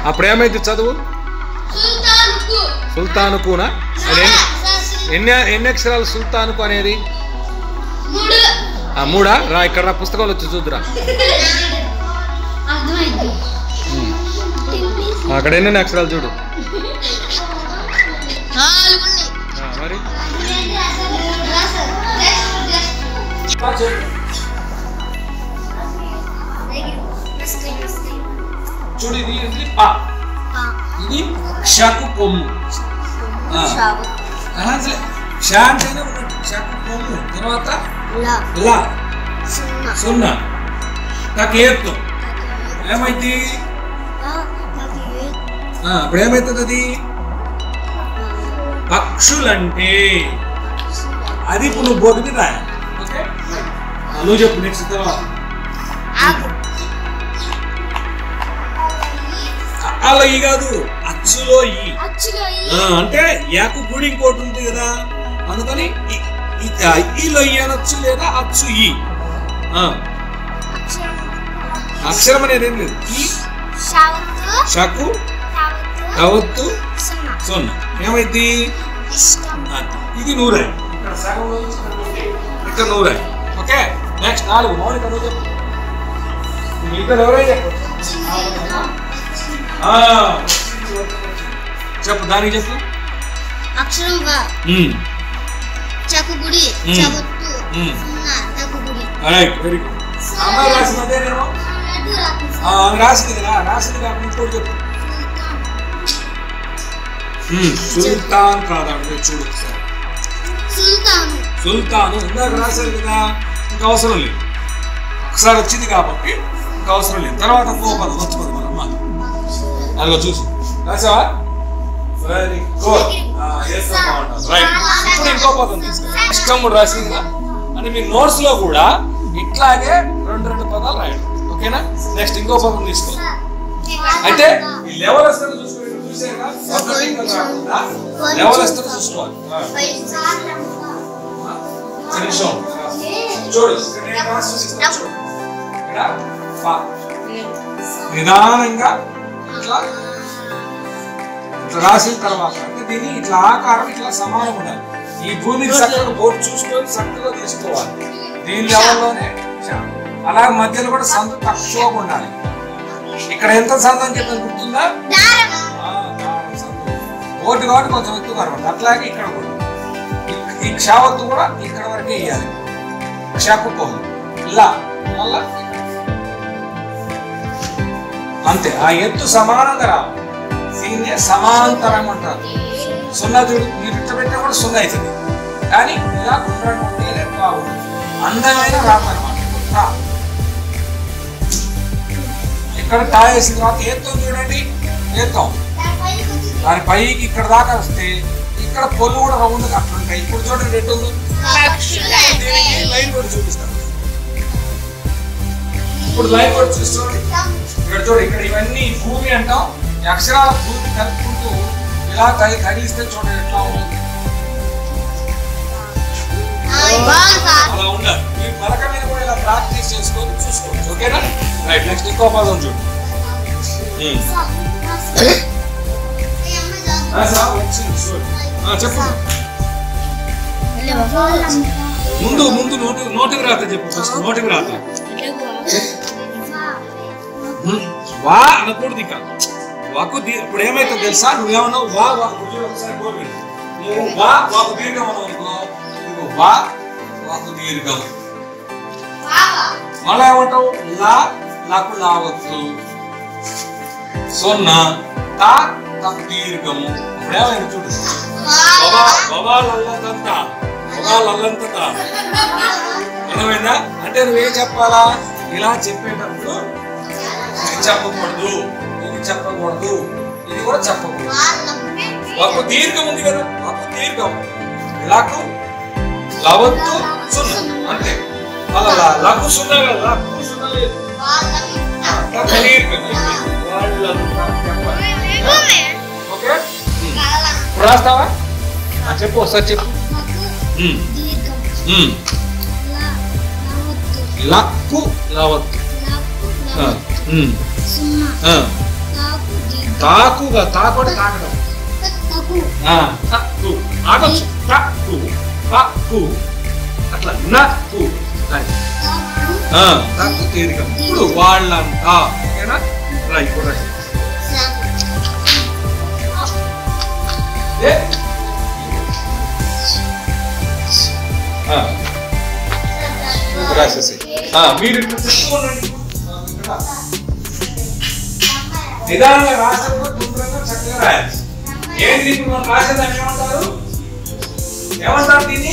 అప్పుడు ఏమైంది చదువు సుల్తానుకు సుల్తానుకునా అది ఎన్ని ఎన్ని ఎన్ని అక్షరాలు సుల్తానుకు అనేది మూడు ఆ మూడా రా ఇక్కడ రా పుస్తకాలు వచ్చి చూద్దురా అర్థమైంది అక్కడ ఎన్ని అక్షరాలు చూడు నాలుగు ఉన్నాయి ఆ, మరి చూడు ఇది ఇది పా ఇది షకు కొమ్ము ఆ. ఆహా, అసలే షా అంటేనే ఉన్నట్టు షకు కొమ్ము తర్వాత లా సున్నా నాకు ఏత్తు ఏమైంది ఆ, ఇప్పుడు ఏమైతుంది అది పక్షులంటే అది ఇప్పుడు నువ్వు బోర్డు మీద రాయాలి ఓకే ఆ, నువ్వు చెప్పు నెక్స్ట్ తర్వాత అలా ఈ కాదు అచ్చులో ఈ ఆ, అంటే యాకు గుడి ఇంకోటి ఉంది కదా అందుకని ఈ- ఈ- ఆ, ఈలో ఈ అనొచ్చు లేదా అచ్చు ఈ ఆ, అక్షరం అనేది ఏం లేదు ఈ షకు కవత్తు సొన్న ఏమైంది ఆ, ఇది నూరాయి ఇక్కడ సగంలో నుంచి ఇక్కడ కొట్టి, ఇక్కడ నూరాయి ఓకే నెక్స్ట్ నాలుగు మౌలిక నువ్వు చెప్పు మిగతా ఎవరైనా చెప్పు ఆ, చెప్పు దానికి చెప్పు అక్షరంగా ఉమ్. చకుగుడి మ్మ్. చవత్తు మ్మ్. సున్నా చకుగుడి రైట్ వెరీ గుడ్ అమ్మాయి రాసింది అదేనేమో ఆ, ఆమె రాసింది కదా రాసింది కాబట్టి ఇంకోటి చెప్పు ఉమ్, సుల్తాన్ కాదండి చూడు ఒకసారి. సుల్తాను సుల్తాను ఇందాక రాశారు కదా ఇంకా అవసరం లేదు ఒకసారి వచ్చింది కాబట్టి ఇంకా అవసరం లేదు తర్వాత ఇంకో పదం వచ్చి పదం అమ్మా అదిగో చూసి రాసావా వెరీ గుడ్ రైట్ ఇప్పుడు ఇంకో పదం తీసుకో ఇష్టం కూడా రాసింది కదా అంటే మీ నోట్స్ లో కూడా ఇట్లాగే రెండు రెండు పదాలు రాయండి ఓకేనా నెక్స్ట్ ఇంకో పదం తీసుకో అయితే ఈ లెవెల్ వస్తుంది చూసుకోండి చూసారా Alphabetical కాకుండా లెవెల్ వస్తుంది చూసుకోవాలి ఆ. ఒక్క నిమిషం చూడు ఇక్కడ నేను రాసి చూపిస్తాను చూడు ఇక్కడ పా. నిదానంగా ఇట్లా ఇట్లా రాసిన తర్వాత అంటే దీన్ని ఇట్లా ఆకారం ఇట్లా సమానం ఉండాలి ఈ భూమికి చక్కగా బోర్డు చూసుకొని చక్కగా తీసుకోవాలి దీని లెవెల్లోనే చా- అలాగే మధ్యలో కూడా సందు తక్కువగా ఉండాలి ఇక్కడ ఎంత సందు అని చెప్పి గుర్తుందా ఆ, దారం సందు. బోర్డు కాబట్టి కొంచెం ఎక్కువ అనమాట అట్లాగే ఇక్కడ కూడా ఈ- ఈ క్షావత్తు కూడా ఇక్కడ వరకే వేయాలి క్షాకు పోదు ఇలా మళ్ళా ఇక్కడ. అంతే ఆ ఎత్తు సమానంగా రావాలి దీన్నే సమాంతరం అంటారు సున్నా చూడు మీరు ఇట్ట పెట్టినా కూడా సున్నా అవుతుంది కానీ ఇలా గుండ్రంగా ఉంటేనే బాగుంటుంది అందమైన రాత అనమాట రా. ఇక్కడ టా వేసిన తర్వాత ఏత్తం చూడండి ఏత్తం దాని పైకి ఇక్కడ దాకా వస్తే ఇక్కడ పొల్లు కూడా రౌండ్గా అట్లా ఉంటాయి ఇప్పుడు చూడండి ఎటు ఉందో దీనికి లైన్ కూడా చూపిస్తాను ఇప్పుడు లైన్ కూడా చూసుకోండి ఇక్కడ చూడు ఇక్కడ ఇవన్నీ భూమి అంటాం ఈ అక్షరాల భూమి కలుపుకుంటూ ఇలా తగి తగిలిస్తే చూడండి ఎట్లా ఉంటుంది అలా ఉండాలి మీ పలక మీద కూడా ఇలా ప్రాక్టీస్ చేసుకొని చూసుకోవచ్చు ఓకేనా రైట్ నెక్స్ట్ ఇంకో పదం చూడు ఉమ్. ఆ, సార్, వచ్చింది, చూడు. ఆ, చెప్పు ముందు ముందు నోటి నోటికి రాత చెప్పు ఫస్ట్ నోటికి రాత ఉమ్. వా అనకూడదు ఇక వాకు దీ- ఇప్పుడు ఏమైతుంది తెలుసా నువ్వేమన్నావు వా వా ఇప్పుడు చూడు ఒకసారి గోరు పెట్టు. నువ్వు వా వాకు దీర్ఘం అన్నావు అనుకో ఇదిగో వా వాకు దీర్ఘం మళ్ళా ఏమంటావు లా నాకు లావచ్చు సొన్న తా తక్ దీర్ఘము ఇప్పుడు ఏమైంది చూడు బాబా బాబా లల్లంతంత బాబా లల్లంతట అర్థమైందా అంటే నువ్వేం చెప్పాలా ఇలా చెప్పేటప్పుడు ఇది చెప్పకూడదు ఇది చెప్పకూడదు ఇది కూడా చెప్పకూడదు ఒక దీర్ఘం ఉంది కదా ఒక దీర్ఘం ఇలాకు లవత్తు సున్నా అంతే అలా లా- లఘు సున్నా కదా లఘు సున్నా లేదు లఘు దీర్ఘం వాళ్ళంతా చెప్పాలి ఓకే ఇప్పుడు రాస్తావా ఆ, చెప్పు ఒకసారి చెప్పు ఉమ్, ఉమ్. లక్కు లవత్తు ఆ, ఉమ్, ఆ, తాకుగా తాకు అంటే తాకడం తకు ఆ, తక్కు ఆగొచ్చు తక్కు తక్కు అట్లా నక్కు అని. తకు ఆ, తక్కు తీరిక ఇప్పుడు వాళ్ళంతా ఓకేనా రా ఇప్పుడు రా. సాకు ఏ? ఆ, ఇప్పుడు రాసేసి ఆ, మీరు ఇట్లా చెప్తూ ఉండండి ఆ, ఇక్కడ. నిదానంగా రాసేటప్పుడు తొందరగా చక్కగా రాయాలి ఏంటి ఇప్పుడు మనం రాసేదాన్ని ఏమంటారు ఏమంటారు దీన్ని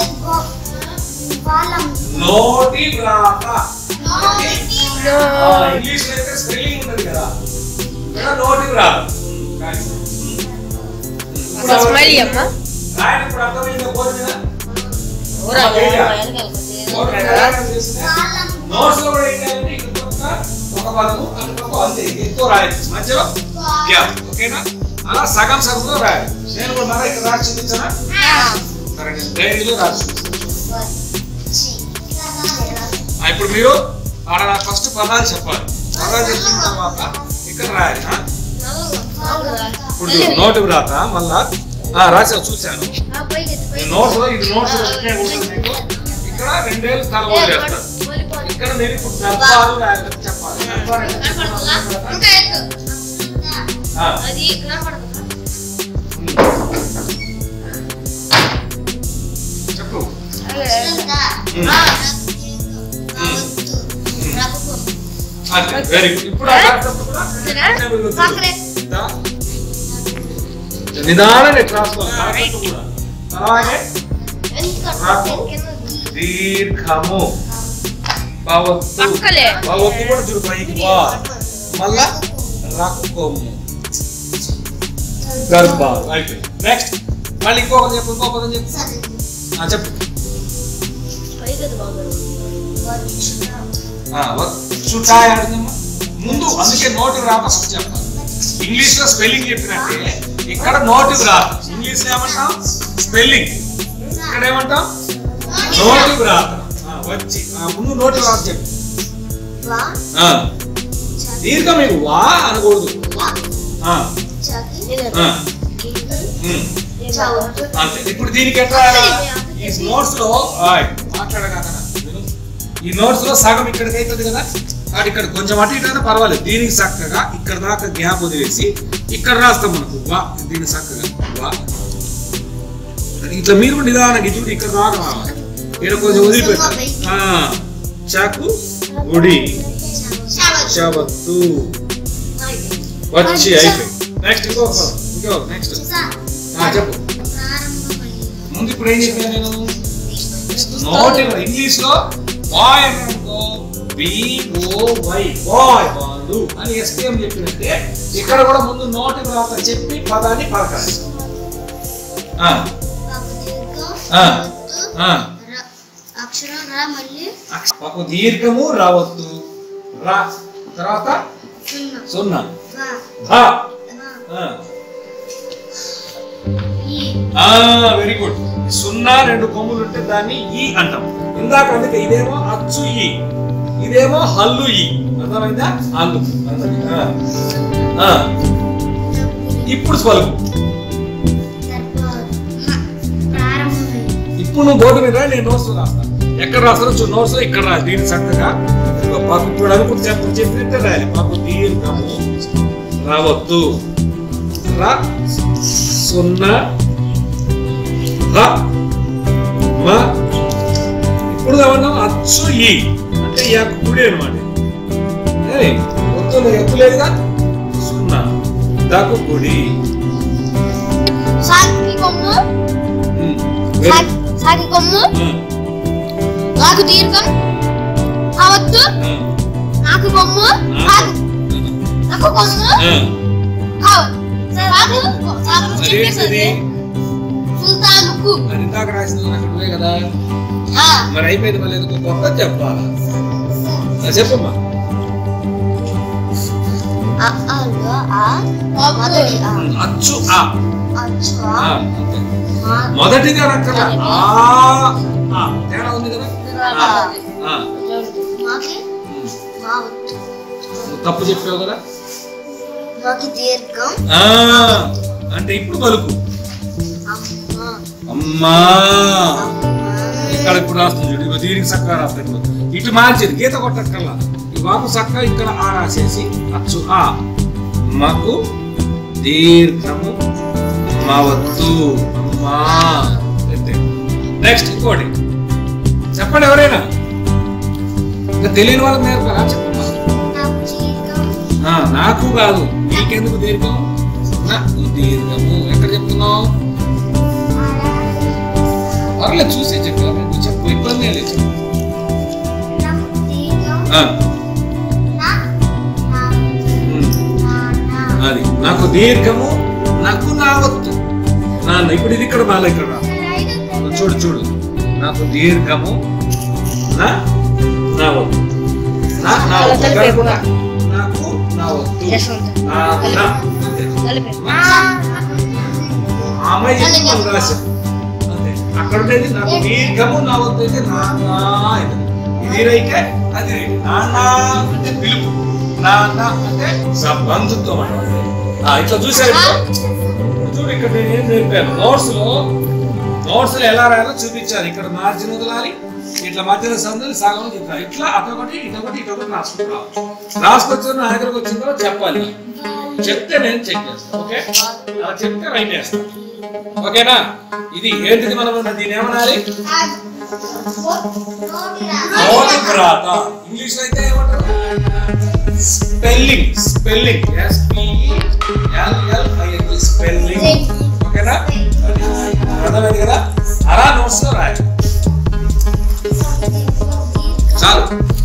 వాళ్ళం నోటి వ్రాత నోటి ఆ, ఇంగ్లీష్ లో అయితే స్పెల్లింగ్ ఉంటది కదా ఇక్కడ నోటి వ్రాత కానీ. ఇప్పుడు అసలు స్మైలీ అమ్మా రాయడం ఇప్పుడు అర్థమైందా బోర్డు మీద ఊరా బోర్డు మీద రాయడం తెలిసిందా? నోట్స్ లో కూడా ఏం చేయాలంటే ఇక్కడ పక్క ఒక పదము అటు పక్క అంతే ఎక్కువ రాయచ్చు మధ్యలో గ్యాప్ ఓకేనా అలా సగం సగంలో రాయాలి నేను కూడా మళ్ళీ ఇక్కడ రాసి చూపించానా సరే నేను డైరీలో రాసి చూపిస్తాను. ఆ, ఇప్పుడు మీరు ఆడ ఫస్ట్ పదాలు చెప్పాలి పదాలు చెప్పిన తర్వాత ఇక్కడ రాయాలి ఆ? ఇప్పుడు చూడు, నోటు వ్రాత మళ్ళా ఆ, రాసావు చూశాను ఈ నోట్స్ లో ఇది నోట్స్ లో పెట్టే ఉంటుంది మీకు ఇక్కడ రెండేళ్ళు తల వదిలేస్తారు ఇక్కడ నేను ఇప్పుడు డబ్బాలు రాయాలి చెప్పాలి డబ్బాలు అంటే ఆ, అది కనపడదు చెప్పు అంతే వెరీ గుడ్ ఇప్పుడు ఆ రాసేటప్పుడు కూడా టేబుల్ మీద చూడు. దా. నిదానంగా ఇట్లా రాసుకోవాలి రాసేటప్పుడు కూడా అలాగే దీర్ఘము భవత్తు పక్కలే. భవత్తు కూడా చూడు పైకి వా మళ్ళా రక్కొమ్ము గర్భ అయిపోయింది నెక్స్ట్ మళ్ళీ ఇంకొక చెప్పు ఇంకో పదం చెప్పు ఆ, చెప్పు ఆ, వచ్చుటాయ అర్థమా? ముందు అందుకే నోటి రాత ఫస్ట్ చెప్పాలి ఇంగ్లీష్ లో స్పెల్లింగ్ చెప్పినట్టే ఇక్కడ నోటి రాత ఇంగ్లీష్ లో ఏమంటాం స్పెల్లింగ్ ఇక్కడ ఏమంటాం నోటి రాత ఆ, వచ్చి ఆ, ముందు నోటి రాత చెప్పు ఆ, దీర్ఘం మీకు వా అనకూడదు ఆ, ఆ, ఉమ్. అంతే ఇప్పుడు దీనికి ఎట్లా ఈ నోట్స్ లో ఆయ్, మాట్లాడగా కదా విను. ఈ నోట్స్ లో సగం ఇక్కడికి అవుతుంది కదా కాబట్టి ఇక్కడ కొంచెం అటు ఇటు అయినా పర్వాలేదు దీనికి చక్కగా ఇక్కడ దాకా గ్యాప్ వదిలేసి ఇక్కడ రాస్తాం మనకు వా దీనికి చక్కగా వా ఇట్లా మీరు కూడా నిదానంగా చూడు ఇక్కడ దాకా రావాలి ఇక్కడ కొంచెం వదిలిపెట్టాలి ఆ, చాకు గుడి షబత్తు వచ్చి అయిపోయింది నెక్స్ట్ ఇంకో పదం. ఇంకో నెక్స్ట్ చెప్పు ముందు ఇప్పుడు ఏం చెప్పాను నేను నోటి ఇంగ్లీష్ లో బాయ్ అనుకో బిఓవై బాయ్ బాలు అని ఎస్టీఎం చెప్పినట్టే ఇక్కడ కూడా ముందు నోటి వ్రాత చెప్పి పదాన్ని పలకాలి ఆ, ఆ, ఆ. అక్షరం రా మళ్ళీ ఒక దీర్ఘము రావద్దు రా తర్వాత సున్నా సున్నా వా భా వా ఆ. ఈ వెరీ గుడ్ సున్నా రెండు కొమ్ములు ఉంటే దాన్ని ఈ అంటాం ఇందాక అందుకే ఇదేమో అచ్చు ఈ ఇదేమో హల్లు ఈ అర్థమైందా హల్లు ఆ. ఆ. ఇప్పుడు పలుకు ప్రారంభమైంది ఇప్పుడు నువ్వు బోర్డు మీద రా, నేను నోట్స్ రాస్తా ఎక్కడ రాస్తారో చూ నోట్స్ లో ఇక్కడ రా దీన్ని చక్కగా ఇదిగో పాపం ఇప్పుడు అనుకుంటే చెప్పు చెప్పినట్టే రాయాలి పాపం దీర్ఘము రావద్దు రా సున్నా ర మ ఇప్పుడు ఏమన్నాం అచ్చు ఈ అంటే ఈ యొక్క కుడి అనమాట మొత్తం ఎత్తులేదుగా సున్నా దాకు కుడి సాకి కొమ్ము ఉమ్. వెరీ- సాకి- సాకి కొమ్ము ఉమ్. నాకు దీర్ఘం అవద్దు ఉమ్. నాకు కొమ్ము నాకు నాకు కొమ్ము ఉమ్. కావద్దు సాకు సాకు అదేంటిది సుల్తానుకు మరి ఇందాక రాసింది నాకు నువ్వే కదా ఆ మరి అయిపోయింది మళ్ళీ ఎందుకు కొత్త చెప్పాలా ఆ, చెప్పమ్మా ఆ ఆలో ఆ మొదటి ఆ ఉమ్, అచ్చు ఆ అచ్చు ఆ, ఆ అంతే మా మొదటిగా రక్కల ఆ ఆ, తేడా ఉంది కదా ఆ, ఆ. మాకి ఉమ్. మావద్దు నువ్వు తప్పు చెప్పావు కదా మాకి దీర్ఘం ఆ, అంటే ఇప్పుడు పలుకు అమ్మ అమ్మా ఇక్కడ ఇప్పుడు రాస్తుంది చూడు ఇగో దీనికి చక్కగా రాస్తుంది ఇప్పుడు. ఇటు మార్చేది గీత కొట్టక్కల్లా ఈ బాబు చక్కగా ఇక్కడ ఆ రాసేసి అచ్చు ఆ మాకు దీర్ఘము మవత్తు అమ్మా అంతే నెక్స్ట్ ఇంకోటి చెప్పండి ఎవరైనా ఇంకా తెలియని వాళ్ళకి నేర్పారా చెప్పమ్మా నాకు దీర్ఘం ఆ, నాకు కాదు నీకెందుకు దీర్ఘం నాకు దీర్ఘము ఎక్కడ చెప్తున్నావు పర్లేదు చూసే చెప్పారు నువ్వు చెప్పు ఇబ్బంది ఏం లేదు చెప్పు. నాకు దీర్ఘం ఆ, నా నా ఉమ్, నా అది నాకు దీర్ఘము నాకు నా వత్తు నాన్న ఇప్పుడు ఇది ఇక్కడ బాగా ఇక్కడ రా. నువ్వు చూడు చూడు నాకు దీర్ఘము నా నా వత్తు నా నా వత్తు కలుపురా. నాకు నా వత్తు నా నా అంతే. ఆ అమ్మాయి చెప్పింది మనం రాశాం. అంతే. అక్కడ ఉండేది నాకు దీర్ఘము నా వద్ద అయితే నాన్న ఇది. ఇది రైతే అది రైట్ నాన్న అంటే పిలుపు నాన్న అంటే బంధుత్వం అన్నమాట ఆ, ఇట్లా చూసారు ఇప్పుడు చూడు ఇక్కడ నేను ఏం నేర్పాను నోట్స్ లో నోట్స్ లో ఎలా రాయాలో చూపించాను ఇక్కడ మార్జిన్ వదలాలి ఇట్లా మధ్యలో సందులు సగం చెప్పాలి ఇట్లా అటొకటి ఇటొకటి ఇటొకటి రాసుకుంటాం రాసుకొచ్చిన నా దగ్గరకు వచ్చిన తర్వాత చెప్పాలి చెప్తే నేను చెక్ చేస్తాను ఓకే అలా చెప్తే రైట్ చేస్తాను ఓకేనా ఇది ఏంటిది మనం దీన్ని ఏమనాలి నోటి వ్రాత ఇంగ్లీష్ లో అయితే ఏమంటారు spelling spelling S P L L I N spelling ఓకేనా అది అర్థమైంది కదా అలా నోట్స్ లో రాయాలి చాలు